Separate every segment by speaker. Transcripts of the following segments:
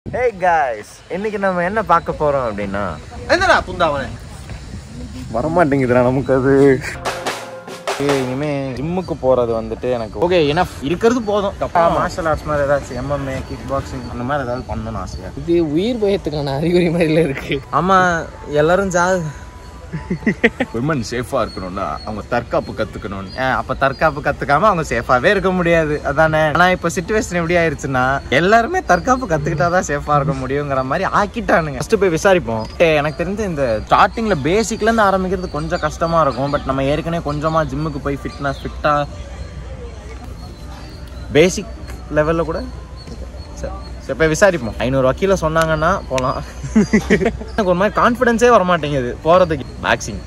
Speaker 1: Hey guys இன்னைக்கு நம்ம என்ன பார்க்க போறோம் அப்படின்னா
Speaker 2: என்னடா புந்தாவனே
Speaker 1: வரமாட்டேங்குதுடா நமக்கு அது ஏய், இனிமே ஜிம்முக்கு போறது வந்துட்டு எனக்கு ஓகே எனஃப் இருக்கிறது போதும் மார்ஷல் ஆர்ட்ஸ் மாதிரி ஏதாச்சும் எம்எம்ஏ கிக் பாக்ஸிங் அந்த மாதிரி ஏதாவது பண்ணணும்னு ஆசையா
Speaker 3: இது உயிர் பயத்துக்கான அறிகுறி மாதிரில இருக்கு
Speaker 1: ஆமா எல்லாரும் ஜா விமன் சேஃபா இருக்கணும்னா அவங்க தற்காப்பு கத்துக்கணும் அப்ப தற்காப்பு கத்துக்காம அவங்க சேஃபாவே இருக்க முடியாது அதானே ஆனா இப்ப சுச்சுவேஷன் எப்படி ஆயிருச்சுன்னா எல்லாருமே தற்காப்பு கத்துக்கிட்டாதான் சேஃபா இருக்க முடியுங்கிற மாதிரி ஆக்கிட்டானுங்க ஃபர்ஸ்ட் போய் விசாரிப்போம் ஏய், எனக்கு தெரிஞ்சு இந்த ஸ்டார்டிங்ல பேசிக்ல இருந்து ஆரம்பிக்கிறது கொஞ்சம் கஷ்டமா இருக்கும் பட் நம்ம ஏற்கனவே கொஞ்சமா ஜிம்முக்கு போய் ஃபிட்னஸ் ஃபிட்டா பேசிக் லெவல்ல கூட சரி சரி போய் விசாரிப்போம் ஐநூறுரூவா கீழே சொன்னாங்கன்னா போகலாம் எனக்கு ஒரு மாதிரி கான்ஃபிடென்ஸே வர மாட்டேங்குது போகிறதுக்கு பாக்ஸிங்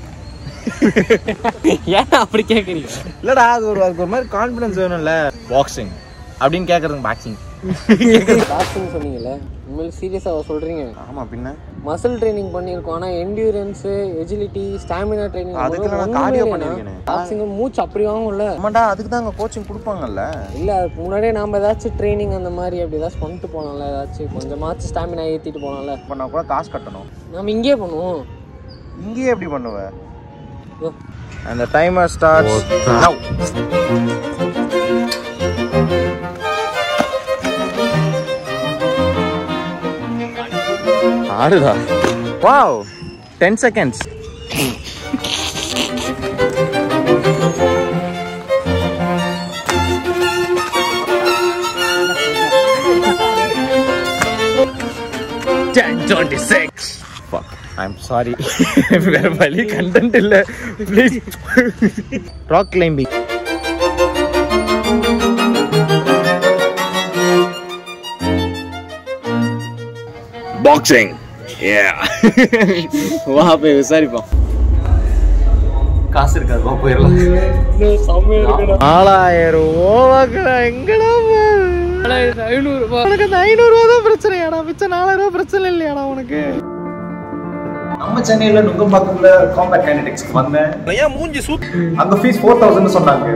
Speaker 3: ஏன் அப்படி கேக்குறீங்க
Speaker 1: இல்லைடா அது ஒரு அதுக்கு ஒரு மாதிரி கான்ஃபிடென்ஸ் வேணும்ல பாக்ஸிங் அப்படின்னு கேட்குறதுக்கு பாக்ஸிங்
Speaker 3: டாக்டர்னு சொன்னீங்கல்ல உண்மையில சீரியஸாக சொல்றீங்க
Speaker 1: ஆமாம் பின்ன
Speaker 3: மசில் ட்ரைனிங் பண்ணியிருக்கோம் ஆனால் என்டியூரன்ஸ் எஜிலிட்டி ஸ்டாமினா ட்ரைனிங்
Speaker 1: அதுக்கு நான் cardio பண்ணியிருக்கேனே.
Speaker 3: பாக்ஸிங் மூச்சு அப்படி வாங்கும்ல
Speaker 1: ஆமாண்டா அதுக்கு தான் அங்கே கோச்சிங் கொடுப்பாங்கல்ல
Speaker 3: இல்ல அதுக்கு முன்னாடியே நாம ஏதாச்சும் ட்ரைனிங் அந்த மாதிரி அப்படி ஏதாச்சும் பண்ணிட்டு போனோம்ல ஏதாச்சும் கொஞ்சமாச்சும் ஸ்டாமினா ஏத்திட்டு போனோம்ல
Speaker 1: பண்ணா கூட காசு கட்டணும்
Speaker 3: நாம இங்கேயே பண்ணுவோம்
Speaker 1: இங்கேயே எப்படி பண்ணுவ
Speaker 3: யோ,
Speaker 1: அந்த டைமர் ஸ்டார்ட்ஸ் நவ் ஆடுதா wow ten seconds twenty six I'm sorry வேற வழி கண்டென்ட் இல்ல ப்ளீஸ் ராக் கிளைம்பிங் பாக்ஸிங் வா போய் விசாரிப்போம் காசு இருக்காது வா போயிடலாம் நாலாயிரம் ரூபாக்குடா எங்கடா
Speaker 3: ஐநூறு ரூபாய்
Speaker 1: உனக்கு அந்த ஐநூறு ரூபா தான் பிரச்சனையாடா மிச்சம் நாலாயிரம் ரூபா பிரச்சனை இல்லையாடா உனக்கு
Speaker 2: நம்ம சென்னையில நுங்கம்பாக்கம்ல காம்பேக்ட் கைனடிக்ஸ்க்கு வந்தேன்
Speaker 1: ஏன் மூஞ்சி சூத்
Speaker 2: அங்க ஃபீஸ் ஃபோர் தௌசண்ட் சொன்னாங்க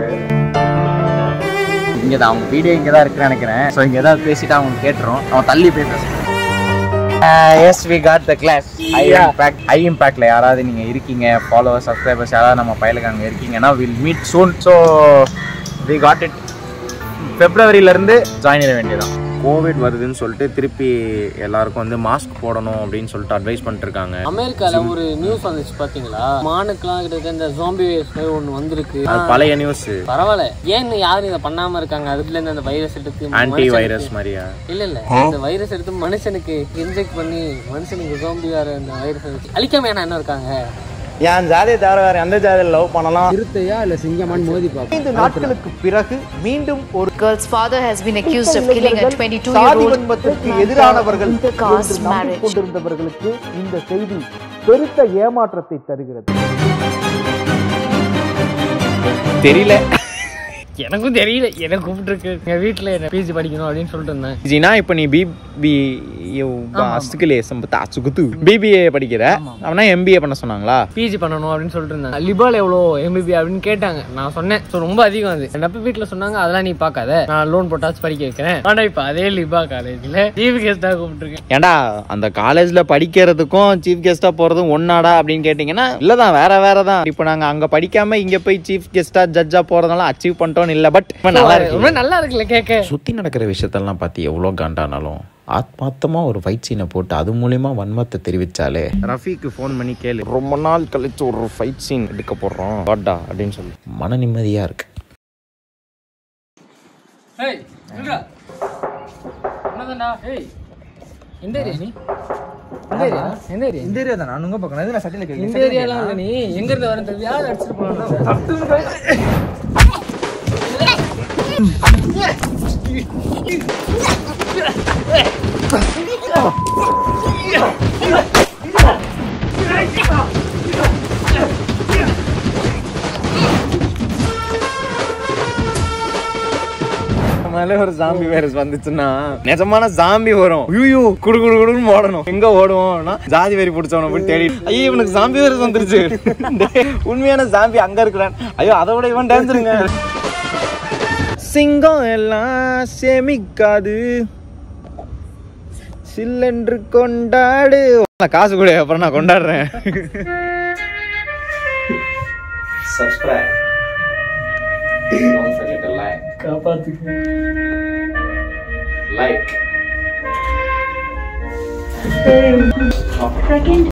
Speaker 1: இங்க தான் அவங்க வீடியோ இங்க தான் இருக்குன்னு நினைக்கிறேன் ஸோ இங்க ஏதாவது பேசிட்டு அவங்க கேட்டுரும் அவன் தள்ளி போய் பேசுறான் yes we got the class I impact I இம்பாக்ட்ல யாராவது நீங்க இருக்கீங்க ஃபாலோவர்ஸ் சப்ஸ்கிரைபர்ஸ் யாராவது நம்ம பயிலுக்கு அங்க இருக்கீங்கன்னா will meet soon so we got it பிப்ரவரியில இருந்து ஜாயின் பண்ண வேண்டியதான் கோவிட் வருதுன்னு சொல்லிட்டு திருப்பி எல்லாருக்கும் வந்து மாஸ்க் போடணும் அப்படின்னு சொல்லிட்டு அட்வைஸ் பண்ணிட்டு இருக்காங்க
Speaker 3: அமெரிக்கால ஒரு நியூஸ் வந்துச்சு பாத்தீங்களா மானுக்கெல்லாம் கிட்ட இந்த ஜாம்பி ஒண்ணு வந்திருக்கு
Speaker 1: அது பழைய நியூஸ்
Speaker 3: பரவாயில்ல ஏன் இன்னும் யாரும் இதை பண்ணாம இருக்காங்க அதுல இருந்து அந்த வைரஸ் எடுத்து
Speaker 1: ஆன்டி
Speaker 3: மனுஷனுக்கு-
Speaker 1: வைரஸ் மாதிரியா
Speaker 3: இல்ல இல்ல இந்த வைரஸ் எடுத்து மனுஷனுக்கு இன்ஜெக்ட் பண்ணி மனுஷனுக்கு ஜாம்பி வேற இந்த வைரஸ் அழிக்காம ஏன்னா என்ன இருக்காங்க
Speaker 1: என் ஜாதியை தவிர வேற எந்த ஜாதியில் லவ் பண்ணலாம்
Speaker 3: இருத்தையா இல்ல சிங்கமான் மோதி பாப்போம்
Speaker 1: ஐந்து நாட்களுக்கு பிறகு மீண்டும் ஒரு
Speaker 4: girl's father has been accused of killing a 22 year
Speaker 2: சாதி
Speaker 4: old
Speaker 2: வன்மத்திற்கு எதிரானவர்கள்
Speaker 4: intercaste
Speaker 2: என்று
Speaker 4: marriage.
Speaker 2: நம்பிக்கொண்டிருந்தவர்களுக்கு இந்த செய்தி பெருத்த ஏமாற்றத்தை தருகிறது
Speaker 1: தெரியல
Speaker 3: எனக்கும் தெரியல எனக்கு கூப்பிட்டுருக்கு என் வீட்டுல என்ன பிஜி படிக்கணும் அப்படின்னு சொல்லிட்டு இருந்தேன்
Speaker 1: ஜினா இப்போ நீ பிபி அசுக்கலே சம்பத்தா சுகுத்து பிபிஏ படிக்கிற அவனா எம்பிஏ பண்ண சொன்னாங்களா
Speaker 3: பிஜி பண்ணணும் அப்படின்னு சொல்லிட்டு இருந்தாங்க லிபால் எவ்வளோ எம்பிபி அப்படின்னு கேட்டாங்க நான் சொன்னேன் ஸோ ரொம்ப அதிகம் அது என்னப்ப வீட்டில் சொன்னாங்க அதெல்லாம் நீ பார்க்காத நான் லோன் போட்டாச்சு படிக்க வைக்கிறேன் ஆனா இப்போ அதே லிபா காலேஜில் சீஃப் கெஸ்டாக கூப்பிட்டுருக்கேன்
Speaker 1: ஏன்டா அந்த காலேஜ்ல படிக்கிறதுக்கும் சீஃப் கெஸ்டா போறதும் ஒன்னாடா அப்படின்னு கேட்டீங்கன்னா இல்லதான் வேற வேற தான் இப்போ நாங்க அங்க படிக்காம இங்க போய் சீஃப் கெஸ்டா ஜட்ஜா போறதெல்லாம் அச்சீவ் பண்ணிட்டோம் இல்ல பட் நல்லா
Speaker 3: ரொம்ப
Speaker 1: இருக்கு
Speaker 3: நல்லா இருக்குல்ல கேட்க
Speaker 5: சுற்றி நடக்கிற விஷயத்தெல்லாம் பார்த்து எவ்வளோ காண்டானாலும் ஆத்மார்த்தமாக ஒரு ஃபைட் சீனை போட்டு அது மூலியமா வன்மத்தை தெரிவிச்சாலே
Speaker 1: ரஃபிக்கு ஃபோன் பண்ணி கேளு ரொம்ப நாள் கழிச்சு ஒரு ஃபைட் சீன் எடுக்க போடுறோம் வாடா அப்படின்னு சொல்லி
Speaker 5: மன நிம்மதியாக இருக்கு
Speaker 3: ஏய் நில்றா. என்னதான்டா? ஏய், எந்த ஏரியா நீ எந்த ஏரியா எந்த ஏரியா
Speaker 2: இந்த ஏரியா தான் நான் பக்கம் இது நான் சட்டில
Speaker 3: இந்த ஏரியாலாம் இல்ல நீ எங்க இருந்து வரேன் தெரியாது யார் அடிச்சிட்டு போனா
Speaker 1: மேல ஒரு ஜாம்பி வைரஸ் வந்துச்சுன்னா நிஜமான ஜாம்பி வரும் ஐயோ குடு குடு குடுன்னு ஓடணும் எங்க ஓடுவோம்னா ஜாதி வெறி பிடிச்சவன போய் தேடி ஐயோ இவனுக்கு ஜாம்பி வைரஸ் வந்துருச்சு டேய், உண்மையான ஜாம்பி அங்க இருக்கிறான் ஐயோ அதை விட இவன் டேஞ்சருங்க சிங்கம் எல்லாம் சேமிக்காது சில்லென்று கொண்டாடு நான் காசு கூட அப்புறம் நான் கொண்டாடுறேன் subscribe Don't forget to like. Like.